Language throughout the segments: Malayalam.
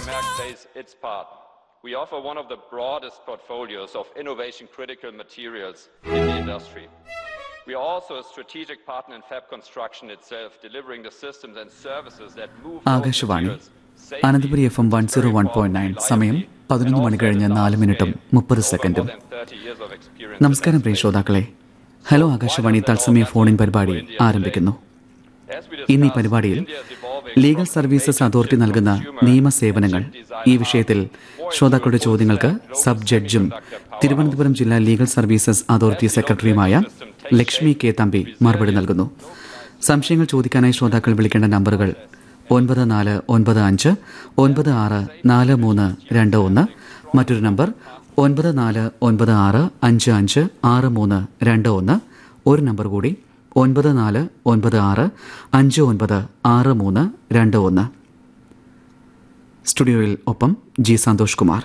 Merck plays its part. We offer one of the broadest portfolios of innovation critical materials in the industry. We are also a strategic partner in fab construction itself, delivering the systems and services that move those Akashvani materials safely, Ananthapuri F M one zero one point nine സമയം പതിനൊന്ന് മണി കഴിഞ്ഞ് നാല് മിനിറ്റും മുപ്പത് സെക്കൻഡും നമസ്കാരം പ്രിയ ശ്രോതാക്കളെ ഹലോ ആകാശവാണി തത്സമയ ഫോണിൻ പരിപാടി ആരംഭിക്കുന്നു ഇന്ന് ഈ പരിപാടിയിൽ ലീഗൽ സർവീസസ് അതോറിറ്റി നൽകുന്ന നിയമസേവനങ്ങൾ ഈ വിഷയത്തിൽ ശ്രോതാക്കളുടെ ചോദ്യങ്ങൾക്ക് സബ് ജഡ്ജും തിരുവനന്തപുരം ജില്ലാ ലീഗൽ സർവീസസ് അതോറിറ്റി സെക്രട്ടറിയുമായ ലക്ഷ്മി കെ തമ്പി മറുപടി നൽകുന്നു സംശയങ്ങൾ ചോദിക്കാനായി ശ്രോതാക്കൾ വിളിക്കേണ്ട നമ്പറുകൾ ഒൻപത് നാല് ഒൻപത് അഞ്ച് ഒൻപത് ആറ് നാല് മൂന്ന് രണ്ട് ഒന്ന് മറ്റൊരു നമ്പർ ഒൻപത് നാല് ഒൻപത് ആറ് അഞ്ച് അഞ്ച് ആറ് മൂന്ന് രണ്ട് ഒന്ന് ഒരു നമ്പർ കൂടി ഒൻപത് നാല് ഒൻപത് ആറ് അഞ്ച് ഒൻപത് ആറ് മൂന്ന് രണ്ട് ഒന്ന് സ്റ്റുഡിയോയിൽ ഒപ്പം ജി സന്തോഷ് കുമാർ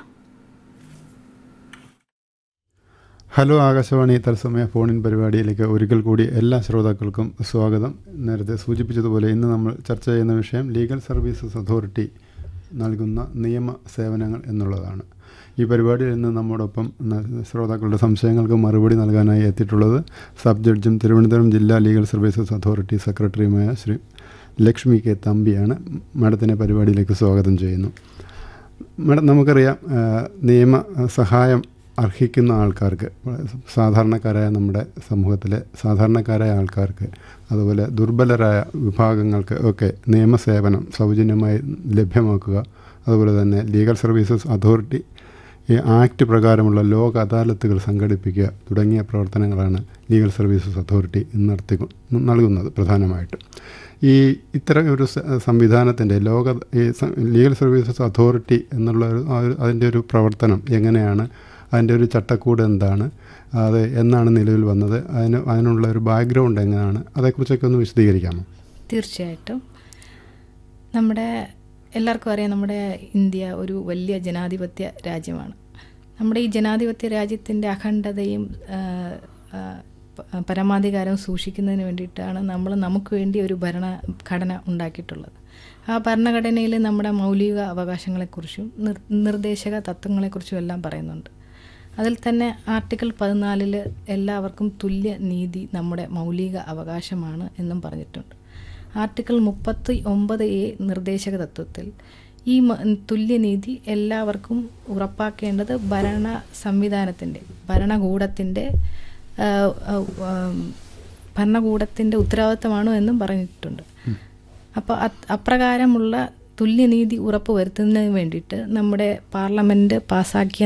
ഹലോ ആകാശവാണി തത്സമയ ഫോണിൻ പരിപാടിയിലേക്ക് ഒരിക്കൽ കൂടി എല്ലാ ശ്രോതാക്കൾക്കും സ്വാഗതം നേരത്തെ സൂചിപ്പിച്ചതുപോലെ ഇന്ന് നമ്മൾ ചർച്ച ചെയ്യുന്ന വിഷയം ലീഗൽ സർവീസസ് അതോറിറ്റി നൽകുന്ന നിയമ സേവനങ്ങൾ എന്നുള്ളതാണ് ഈ പരിപാടിയിൽ നിന്ന് നമ്മോടൊപ്പം ന- ശ്രോതാക്കളുടെ സംശയങ്ങൾക്ക് മറുപടി നൽകാനായി എത്തിയിട്ടുള്ളത് സബ് ജഡ്ജും തിരുവനന്തപുരം ജില്ലാ ലീഗൽ സർവീസസ് അതോറിറ്റി സെക്രട്ടറിയുമായ ശ്രീ ലക്ഷ്മി കെ തമ്പിയാണ് മാഡത്തിനെ പരിപാടിയിലേക്ക് സ്വാഗതം ചെയ്യുന്നു മാഡം നമുക്കറിയാം ആ, നിയമ സഹായം അർഹിക്കുന്ന ആൾക്കാർക്ക് സാധാരണക്കാരായ നമ്മുടെ സമൂഹത്തിലെ സാധാരണക്കാരായ ആൾക്കാർക്ക് അതുപോലെ ദുർബലരായ വിഭാഗങ്ങൾക്ക് ഒക്കെ നിയമസേവനം സൗജന്യമായി ലഭ്യമാക്കുക അതുപോലെ തന്നെ ലീഗൽ സർവീസസ് അതോറിറ്റി ഈ ആക്ട് പ്രകാരമുള്ള ലോക അദാലത്തുകൾ സംഘടിപ്പിക്കുക തുടങ്ങിയ പ്രവർത്തനങ്ങളാണ് ലീഗൽ സർവീസസ് അതോറിറ്റി നടത്തി നൽകുന്നത് പ്രധാനമായിട്ടും ഈ ഇത്തരം ഒരു സ- സംവിധാനത്തിൻ്റെ ലോക ഈ സ- ലീഗൽ സർവീസസ് അതോറിറ്റി എന്നുള്ള ഒരു ആ ഒരു- അതിൻ്റെ ഒരു പ്രവർത്തനം എങ്ങനെയാണ് അതിൻ്റെ ഒരു ചട്ടക്കൂട് എന്താണ് അത് എന്നാണ് നിലവിൽ വന്നത് അതിന് അതിനുള്ള ഒരു ബാക്ക്ഗ്രൗണ്ട് എങ്ങനെയാണ് അതേക്കുറിച്ചൊക്കെ ഒന്ന് വിശദീകരിക്കാമോ തീർച്ചയായിട്ടും നമ്മുടെ എല്ലാവർക്കും അറിയാം നമ്മുടെ ഇന്ത്യ ഒരു വലിയ ജനാധിപത്യ രാജ്യമാണ് നമ്മുടെ ഈ ജനാധിപത്യ രാജ്യത്തിൻ്റെ അഖണ്ഡതയും ആ, ആ, പ- പരമാധികാരവും സൂക്ഷിക്കുന്നതിന് വേണ്ടിയിട്ടാണ് നമ്മൾ നമുക്ക് വേണ്ടി ഒരു ഭരണഘടന ഉണ്ടാക്കിയിട്ടുള്ളത് ആ ഭരണഘടനയിൽ നമ്മുടെ മൗലിക അവകാശങ്ങളെക്കുറിച്ചും നിർ നിർദ്ദേശക തത്വങ്ങളെക്കുറിച്ചും എല്ലാം പറയുന്നുണ്ട് അതിൽ തന്നെ ആർട്ടിക്കിൾ പതിനാലിൽ എല്ലാവർക്കും തുല്യ നീതി നമ്മുടെ മൗലിക അവകാശമാണ് എന്നും പറഞ്ഞിട്ടുണ്ട് ആർട്ടിക്കിൾ മുപ്പത്തി ഒമ്പത് എ നിർദ്ദേശക തത്വത്തിൽ ഈ മ- തുല്യനീതി എല്ലാവർക്കും ഉറപ്പാക്കേണ്ടത് ഭരണ സംവിധാനത്തിൻ്റെ ഭരണകൂടത്തിൻ്റെ ആ, ആ, ഉം, ഭരണകൂടത്തിൻ്റെ ഉത്തരവാദിത്തമാണ് എന്നും പറഞ്ഞിട്ടുണ്ട് അപ്പോൾ അപ്രകാരമുള്ള തുല്യനീതി ഉറപ്പുവരുത്തുന്നതിന് വേണ്ടിയിട്ട് നമ്മുടെ പാർലമെൻറ്റ് പാസ്സാക്കിയ